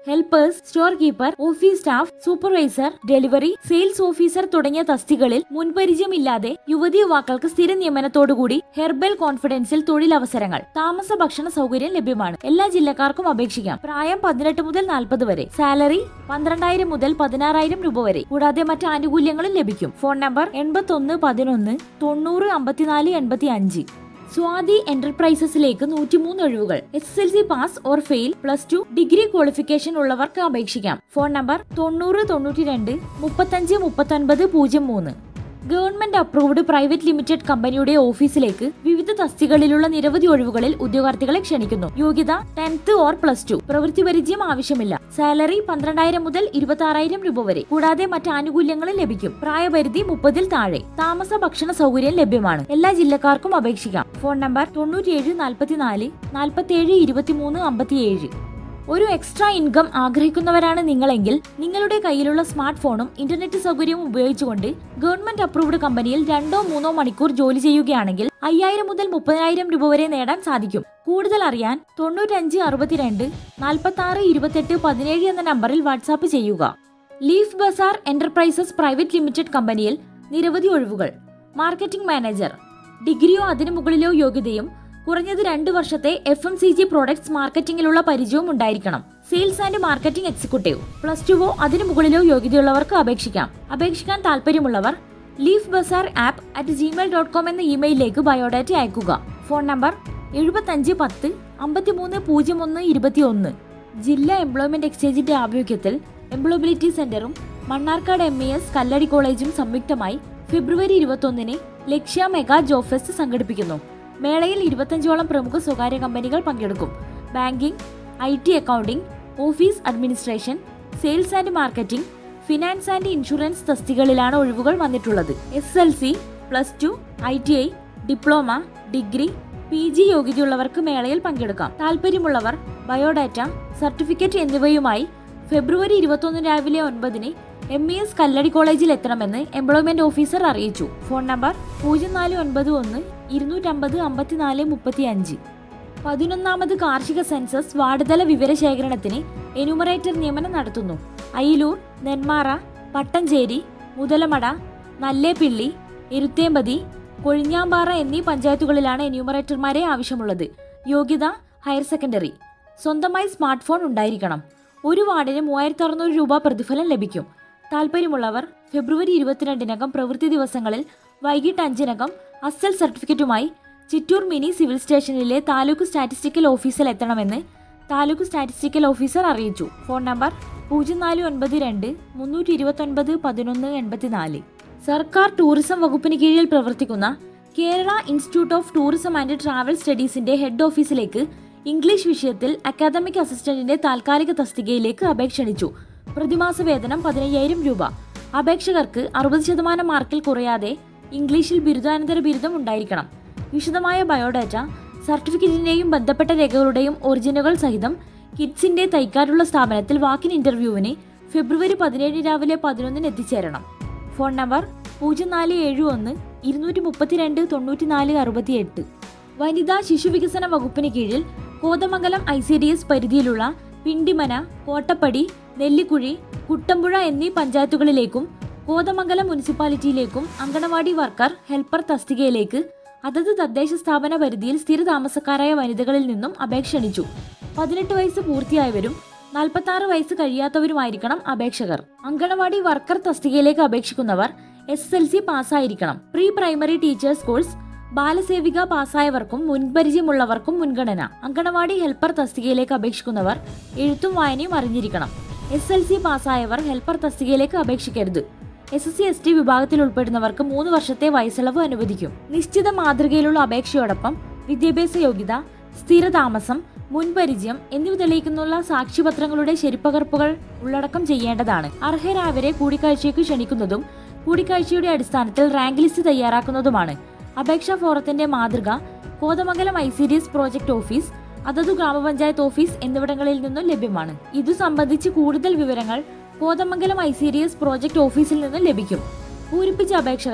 helpers store keeper office staff supervisor delivery sales officer തുടങ്ങിയ തസ്തികളിൽ മുൻപരിചയമില്ലാതെ യുവതി യുവാക്കൾക്ക് സ്ഥിര നിയമനത്തോടുകൂടി ഹെർബൽ കോൺഫിഡൻസിൽ തൊഴിലവസരങ്ങൾ താമസ ഭക്ഷണ സൗകര്യം ലഭ്യമാണ് എല്ലാ ജില്ലക്കാർക്കും അപേക്ഷിക്കാം പ്രായം പതിനെട്ട് മുതൽ നാൽപ്പത് വരെ സാലറി പന്ത്രണ്ടായിരം മുതൽ പതിനാറായിരം രൂപ വരെ കൂടാതെ മറ്റ് ആനുകൂല്യങ്ങളും ലഭിക്കും ഫോൺ നമ്പർ എൺപത്തി ഒന്ന് പതിനൊന്ന് തൊണ്ണൂറ് അമ്പത്തിനാല് എൺപത്തി അഞ്ച് സ്വാതി എന്റർപ്രൈസസിലേക്ക് നൂറ്റിമൂന്ന് ഒഴിവുകൾ S S L C pass or fail plus two degree qualification ഉള്ളവർക്ക് അപേക്ഷിക്കാം ഫോൺ നമ്പർ തൊണ്ണൂറ് തൊണ്ണൂറ്റി രണ്ട് മുപ്പത്തഞ്ച് മുപ്പത്തൊൻപത് പൂജ്യം മൂന്ന് ഗവൺമെന്റ് അപ്രൂവ്ഡ് പ്രൈവറ്റ് ലിമിറ്റഡ് കമ്പനിയുടെ ഓഫീസിലേക്ക് വിവിധ തസ്തികളിലുള്ള നിരവധി ഒഴിവുകളിൽ ഉദ്യോഗാർത്ഥികളെ ക്ഷണിക്കുന്നു യോഗ്യത ടെൻത്ത് ഓർ പ്ലസ് ടു പ്രവൃത്തി പരിചയം ആവശ്യമില്ല സാലറി പന്ത്രണ്ടായിരം മുതൽ ഇരുപത്തി ആറായിരം രൂപ വരെ കൂടാതെ മറ്റ് ആനുകൂല്യങ്ങളും ലഭിക്കും പ്രായപരിധി മുപ്പതിൽ താഴെ താമസ ഭക്ഷണ സൗകര്യം ലഭ്യമാണ് എല്ലാ ജില്ലക്കാർക്കും അപേക്ഷിക്കാം ഫോൺ നമ്പർ തൊണ്ണൂറ്റിയേഴ് നാൽപ്പത്തിനാല് നാൽപ്പത്തിയേഴ് ഇരുപത്തിമൂന്ന് അമ്പത്തിയേഴ് ഒരു എക്സ്ട്രാ ഇൻകം ആഗ്രഹിക്കുന്നവരാണ് നിങ്ങളെങ്കിൽ നിങ്ങളുടെ കയ്യിലുള്ള സ്മാർട്ട് ഫോണും ഇന്റർനെറ്റ് സൗകര്യവും ഉപയോഗിച്ചുകൊണ്ട് ഗവൺമെന്റ് അപ്രൂവ്ഡ് കമ്പനിയിൽ രണ്ടോ മൂന്നോ മണിക്കൂർ ജോലി ചെയ്യുകയാണെങ്കിൽ അയ്യായിരം മുതൽ മുപ്പതിനായിരം രൂപ വരെ നേടാൻ സാധിക്കും കൂടുതൽ അറിയാൻ തൊണ്ണൂറ്റഞ്ച് അറുപത്തിരണ്ട് നാൽപ്പത്തി ആറ് ഇരുപത്തെട്ട് പതിനേഴ് എന്ന നമ്പറിൽ വാട്സാപ്പ് ചെയ്യുക Leaf Bazaar Enterprises Private Limited കമ്പനിയിൽ നിരവധി ഒഴിവുകൾ മാർക്കറ്റിംഗ് മാനേജർ ഡിഗ്രിയോ അതിനു മുകളിലോ യോഗ്യതയും കുറഞ്ഞത് രണ്ട് വർഷത്തെ F M C G products മാർക്കറ്റിംഗിലുള്ള പരിചയവും ഉണ്ടായിരിക്കണം sales and marketing executive plus ടുവോ അതിനു മുകളിലോ യോഗ്യതയുള്ളവർക്ക് അപേക്ഷിക്കാം അപേക്ഷിക്കാൻ താല്പര്യമുള്ളവർ Leaf Bazaar app at Gmail dot com എന്ന ഇമെയിലിലേക്ക് ബയോഡാറ്റ അയക്കുക ഫോൺ നമ്പർ എഴുപത്തഞ്ച് പത്ത് അമ്പത്തിമൂന്ന് പൂജ്യം ഒന്ന് ഇരുപത്തിയൊന്ന് ജില്ലാ എംപ്ലോയ്മെന്റ് എക്സ്ചേഞ്ചിന്റെ ആഭിമുഖ്യത്തിൽ എംപ്ലോയബിലിറ്റി സെന്ററും Mannarkkad M E S Kalladi കോളേജും സംയുക്തമായി ഫെബ്രുവരി ഇരുപത്തൊന്നിന് ലക്ഷ്യ മെഗാ ജോബ് ഫെസ്റ്റ് സംഘടിപ്പിക്കുന്നു മേളയിൽ ഇരുപത്തഞ്ചോളം പ്രമുഖ സ്വകാര്യ കമ്പനികൾ പങ്കെടുക്കും banking I T accounting office administration sales and marketing finance and insurance തസ്തികളിലാണ് ഒഴിവുകൾ വന്നിട്ടുള്ളത് S L C plus two I T I diploma degree P G യോഗ്യതയുള്ളവർക്ക് മേളയിൽ പങ്കെടുക്കാം താല്പര്യമുള്ളവർ ബയോഡാറ്റ സർട്ടിഫിക്കറ്റ് എന്നിവയുമായി ഫെബ്രുവരി ഇരുപത്തൊന്ന് രാവിലെ ഒൻപതിന് എം ഇ എസ് കല്ലടി കോളേജിൽ എത്തണമെന്ന് എംപ്ലോയ്മെന്റ് ഓഫീസർ അറിയിച്ചു ഫോൺ നമ്പർ പൂജ്യം നാല് ഒൻപത് ഒന്ന് ഇരുന്നൂറ്റമ്പത് അമ്പത്തിനാല് മുപ്പത്തി അഞ്ച് പതിനൊന്നാമത് കാർഷിക സെൻസസ് വാർഡുതല വിവരശേഖരണത്തിന് എന്യൂമറേറ്റർ നിയമനം നടത്തുന്നു അയിലൂർ നെന്മാറ പട്ടഞ്ചേരി മുതലമട നല്ലേപ്പിള്ളി എരുത്തേമ്പതി കൊഴിഞ്ഞാമ്പാറ എന്നീ പഞ്ചായത്തുകളിലാണ് എന്യൂമറേറ്റർമാരെ ആവശ്യമുള്ളത് യോഗ്യത ഹയർ സെക്കൻഡറി സ്വന്തമായി സ്മാർട്ട് ഫോൺ ഉണ്ടായിരിക്കണം ഒരു വാർഡിന് മൂവായിരത്തി അറുന്നൂറ് രൂപ പ്രതിഫലം ലഭിക്കും താല്പര്യമുള്ളവർ ഫെബ്രുവരി ഇരുപത്തിരണ്ടിനകം പ്രവൃത്തി ദിവസങ്ങളിൽ വൈകിട്ട് അഞ്ചിനകം അസൽ സർട്ടിഫിക്കറ്റുമായി ചിറ്റൂർ മിനി സിവിൽ സ്റ്റേഷനിലെ താലൂക്ക് സ്റ്റാറ്റിസ്റ്റിക്കൽ ഓഫീസിൽ എത്തണമെന്ന് താലൂക്ക് സ്റ്റാറ്റിസ്റ്റിക്കൽ ഓഫീസർ അറിയിച്ചു ഫോൺ നമ്പർ പൂജ്യം നാല് ഒൻപത് രണ്ട് മുന്നൂറ്റി ഇരുപത്തൊൻപത് പതിനൊന്ന് എൺപത്തിനാല് സർക്കാർ ടൂറിസം വകുപ്പിന് കീഴിൽ പ്രവർത്തിക്കുന്ന Kerala institute of tourism and travel സ്റ്റഡീസിന്റെ ഹെഡ് ഓഫീസിലേക്ക് ഇംഗ്ലീഷ് വിഷയത്തിൽ അക്കാദമിക് അസിസ്റ്റന്റിന്റെ താൽക്കാലിക തസ്തികയിലേക്ക് അപേക്ഷ ക്ഷണിച്ചു പ്രതിമാസ വേതനം പതിനയ്യായിരം രൂപ അപേക്ഷകർക്ക് അറുപത് ശതമാനം മാർക്കിൽ കുറയാതെ ഇംഗ്ലീഷിൽ ബിരുദാനന്തര ബിരുദം ഉണ്ടായിരിക്കണം വിശദമായ ബയോഡാറ്റ സർട്ടിഫിക്കറ്റിന്റെയും ബന്ധപ്പെട്ട രേഖകളുടെയും ഒറിജിനുകൾ സഹിതം കിഡ്സിന്റെ തൈക്കാരുള്ള സ്ഥാപനത്തിൽ വാക്കിൻ ഇന്റർവ്യൂവിന് ഫെബ്രുവരി പതിനേഴ് രാവിലെ പതിനൊന്നിന് എത്തിച്ചേരണം ഫോൺ നമ്പർ പൂജ്യം നാല് ഏഴ് ഒന്ന് ഇരുന്നൂറ്റി മുപ്പത്തിരണ്ട് തൊണ്ണൂറ്റിനാല് അറുപത്തിയെട്ട് വനിതാ ശിശുവികസന വകുപ്പിന് കീഴിൽ Kothamangalam I C D S പരിധിയിലുള്ള പിണ്ടിമന കോട്ടപ്പടി നെല്ലിക്കുഴി കുട്ടമ്പുഴ എന്നീ പഞ്ചായത്തുകളിലേക്കും കോതമംഗലം മുനിസിപ്പാലിറ്റിയിലേക്കും അങ്കണവാടി വർക്കർ ഹെൽപ്പർ തസ്തികയിലേക്ക് അതത് തദ്ദേശ സ്ഥാപന പരിധിയിൽ സ്ഥിര താമസക്കാരായ വനിതകളിൽ നിന്നും അപേക്ഷ ക്ഷണിച്ചു പതിനെട്ട് വയസ്സ് പൂർത്തിയായവരും നാൽപ്പത്തി ആറ് വയസ്സ് കഴിയാത്തവരുമായിരിക്കണം അപേക്ഷകർ അങ്കണവാടി വർക്കർ തസ്തികയിലേക്ക് അപേക്ഷിക്കുന്നവർ എസ് എൽ സി പാസ്സായിരിക്കണം പ്രീ പ്രൈമറി ടീച്ചേഴ്സ് കോഴ്സ് ബാലസേവിക പാസ്സായവർക്കും മുൻപരിചയമുള്ളവർക്കും മുൻഗണന അങ്കണവാടി ഹെൽപ്പർ തസ്തികയിലേക്ക് അപേക്ഷിക്കുന്നവർ എഴുത്തും വായനയും അറിഞ്ഞിരിക്കണം എസ് എൽ സി പാസ്സായവർ ഹെൽപ്പർ തസ്തികയിലേക്ക് അപേക്ഷിക്കരുത് S S C S T വിഭാഗത്തിൽ ഉൾപ്പെടുന്നവർക്ക് മൂന്ന് വർഷത്തെ വയസ്സിളവ് അനുവദിക്കും നിശ്ചിത മാതൃകയിലുള്ള അപേക്ഷയോടൊപ്പം വിദ്യാഭ്യാസ യോഗ്യത സ്ഥിരതാമസം മുൻപരിചയം എന്നിവ തെളിയിക്കുന്നുള്ള സാക്ഷ്യപത്രങ്ങളുടെ ശരിപ്പകർപ്പുകൾ ഉള്ളടക്കം ചെയ്യേണ്ടതാണ് അർഹരായവരെ കൂടിക്കാഴ്ചയ്ക്ക് ക്ഷണിക്കുന്നതും കൂടിക്കാഴ്ചയുടെ അടിസ്ഥാനത്തിൽ റാങ്ക് ലിസ്റ്റ് തയ്യാറാക്കുന്നതുമാണ് അപേക്ഷാ ഫോറത്തിന്റെ മാതൃക Kothamangalam I C D S project office അതതു ഗ്രാമപഞ്ചായത്ത് ഓഫീസ് എന്നിവിടങ്ങളിൽ നിന്നും ലഭ്യമാണ് ഇതു സംബന്ധിച്ച് കൂടുതൽ വിവരങ്ങൾ Kothamangalam I C D S project ഓഫീസിൽ നിന്നും ലഭിക്കും പൂരിപ്പിച്ച അപേക്ഷകർ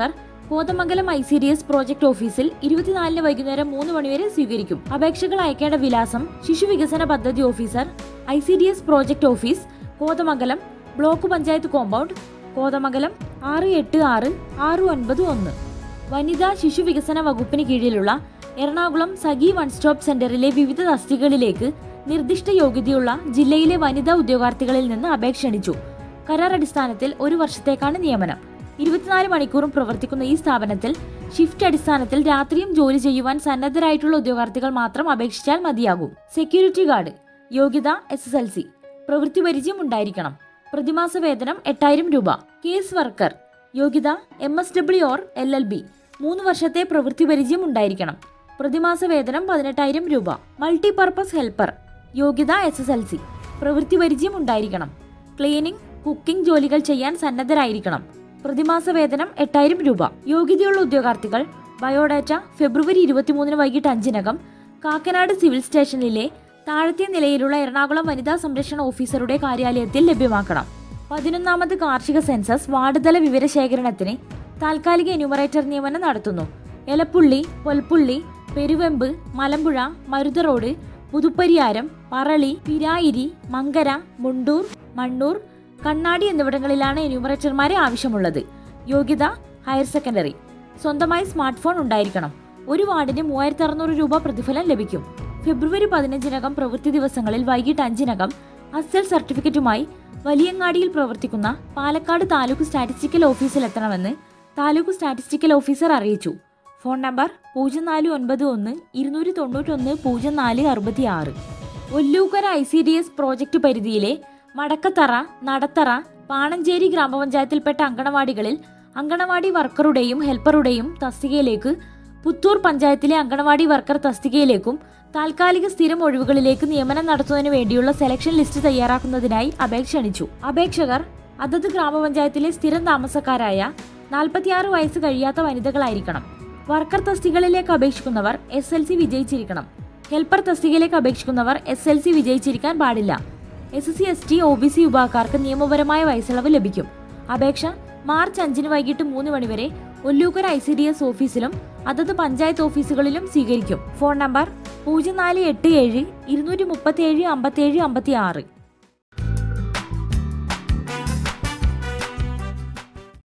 Kothamangalam I C D S project ഓഫീസിൽ ഇരുപത്തിനാലിന് വൈകുന്നേരം മൂന്ന് മണിവരെ സ്വീകരിക്കും അപേക്ഷകൾ അയക്കേണ്ട വിലാസം ശിശു വികസന പദ്ധതി officer I C D S project office Kothamangalam block panchayat compound Kothamangalam ആറ് എട്ട് ആറ് ആറ് ഒൻപത് ഒന്ന് വനിതാ ശിശു വികസന വകുപ്പിന് കീഴിലുള്ള എറണാകുളം സഖി വൺ സ്റ്റോപ്പ് സെന്ററിലെ വിവിധ തസ്തികകളിലേക്ക് നിർദ്ദിഷ്ട യോഗ്യതയുള്ള ജില്ലയിലെ വനിതാ ഉദ്യോഗാർത്ഥികളിൽ നിന്ന് അപേക്ഷ ക്ഷണിച്ചു കരാർ അടിസ്ഥാനത്തിൽ ഒരു വർഷത്തേക്കാണ് നിയമനം ഇരുപത്തിനാല് മണിക്കൂറും പ്രവർത്തിക്കുന്ന ഈ സ്ഥാപനത്തിൽ ഷിഫ്റ്റ് അടിസ്ഥാനത്തിൽ രാത്രിയും ജോലി ചെയ്യുവാൻ സന്നദ്ധരായിട്ടുള്ള ഉദ്യോഗാർത്ഥികൾ മാത്രം അപേക്ഷിച്ചാൽ മതിയാകും സെക്യൂരിറ്റി ഗാർഡ് യോഗ്യത എസ് എസ് എൽ സി പ്രവൃത്തി പരിചയം ഉണ്ടായിരിക്കണം പ്രതിമാസ വേതനം എട്ടായിരം രൂപ കേസ് വർക്കർ യോഗ്യത M S W or L L B മൂന്ന് വർഷത്തെ പ്രവൃത്തി പരിചയം ഉണ്ടായിരിക്കണം പ്രതിമാസ വേതനം പതിനെട്ടായിരം രൂപ മൾട്ടിപർപ്പസ് ഹെൽപ്പർ യോഗ്യത എസ് എസ് എൽ സി പ്രവൃത്തി പരിചയം ഉണ്ടായിരിക്കണം ക്ലീനിംഗ് കുക്കിംഗ് ജോലികൾ ചെയ്യാൻ സന്നദ്ധരായിരിക്കണം പ്രതിമാസ വേതനം എട്ടായിരം രൂപ യോഗ്യതയുള്ള ഉദ്യോഗാർത്ഥികൾ ബയോഡാറ്റ ഫെബ്രുവരി ഇരുപത്തിമൂന്നിന് വൈകിട്ട് അഞ്ചിനകം കാക്കനാട് സിവിൽ സ്റ്റേഷനിലെ താഴത്തെ നിലയിലുള്ള എറണാകുളം വനിതാ സംരക്ഷണ ഓഫീസറുടെ കാര്യാലയത്തിൽ ലഭ്യമാക്കണം പതിനൊന്നാമത് കാർഷിക സെൻസസ് വാർഡ് തല വിവരശേഖരണത്തിന് താൽക്കാലിക എന്യൂമറേറ്റർ നിയമനം നടത്തുന്നു എലപ്പുള്ളി പൊൽപ്പുള്ളി പെരുവെമ്പ് മലമ്പുഴ മരുത റോഡ് പുതുപ്പരിയാരം പറളി പിരായിരി മങ്കര മുണ്ടൂർ മണ്ണൂർ കണ്ണാടി എന്നിവിടങ്ങളിലാണ് എന്യൂമറേറ്റർമാരെ ആവശ്യമുള്ളത് യോഗ്യത ഹയർ സെക്കൻഡറി സ്വന്തമായി സ്മാർട്ട് ഫോൺ ഉണ്ടായിരിക്കണം ഒരു വാർഡിന് മൂവായിരത്തി അറുന്നൂറ് രൂപ പ്രതിഫലം ലഭിക്കും ഫെബ്രുവരി പതിനഞ്ചിനകം പ്രവൃത്തി ദിവസങ്ങളിൽ വൈകിട്ട് അഞ്ചിനകം അസൽ സർട്ടിഫിക്കറ്റുമായി വലിയങ്ങാടിയിൽ പ്രവർത്തിക്കുന്ന പാലക്കാട് താലൂക്ക് സ്റ്റാറ്റിസ്റ്റിക്കൽ ഓഫീസിൽ എത്തണമെന്ന് താലൂക്ക് സ്റ്റാറ്റിസ്റ്റിക്കൽ ഓഫീസർ അറിയിച്ചു ഫോൺ നമ്പർ പൂജ്യം നാല് ഒൻപത് ഒന്ന് ഇരുന്നൂറ്റി തൊണ്ണൂറ്റൊന്ന് പൂജ്യം നാല് അറുപത്തി ആറ് Ollukkara I C D S project പരിധിയിലെ മടക്കത്തറ നടത്തറ പാണഞ്ചേരി ഗ്രാമപഞ്ചായത്തിൽപ്പെട്ട അങ്കണവാടികളിൽ അങ്കണവാടി വർക്കറുടെയും ഹെൽപ്പറുടെയും തസ്തികയിലേക്ക് പുത്തൂർ പഞ്ചായത്തിലെ അങ്കണവാടി വർക്കർ തസ്തികയിലേക്കും താൽക്കാലിക സ്ഥിരം ഒഴിവുകളിലേക്ക് നിയമനം നടത്തുന്നതിന് വേണ്ടിയുള്ള സെലക്ഷൻ ലിസ്റ്റ് തയ്യാറാക്കുന്നതിനായി അപേക്ഷ ക്ഷണിച്ചു അപേക്ഷകർ അതത് ഗ്രാമപഞ്ചായത്തിലെ സ്ഥിരം താമസക്കാരായ നാൽപ്പത്തിയാറ് വയസ്സ് കഴിയാത്ത വനിതകളായിരിക്കണം വർക്കർ തസ്തികകളിലേക്ക് അപേക്ഷിക്കുന്നവർ എസ് എൽ സി വിജയിച്ചിരിക്കണം ഹെൽപ്പർ തസ്തികയിലേക്ക് അപേക്ഷിക്കുന്നവർ എസ് എൽ സി വിജയിച്ചിരിക്കാൻ പാടില്ല S C S T O B C വിഭാഗക്കാർക്ക് നിയമപരമായ വയസ്സിളവ് ലഭിക്കും അപേക്ഷ മാർച്ച് അഞ്ചിന് വൈകിട്ട് മൂന്ന് മണിവരെ Ollukkara I C D S ഓഫീസിലും അതത് പഞ്ചായത്ത് ഓഫീസുകളിലും സ്വീകരിക്കും ഫോൺ നമ്പർ പൂജ്യം നാല് എട്ട് ഏഴ് ഇരുന്നൂറ്റി മുപ്പത്തി ഏഴ് അമ്പത്തി ഏഴ് അമ്പത്തി ആറ്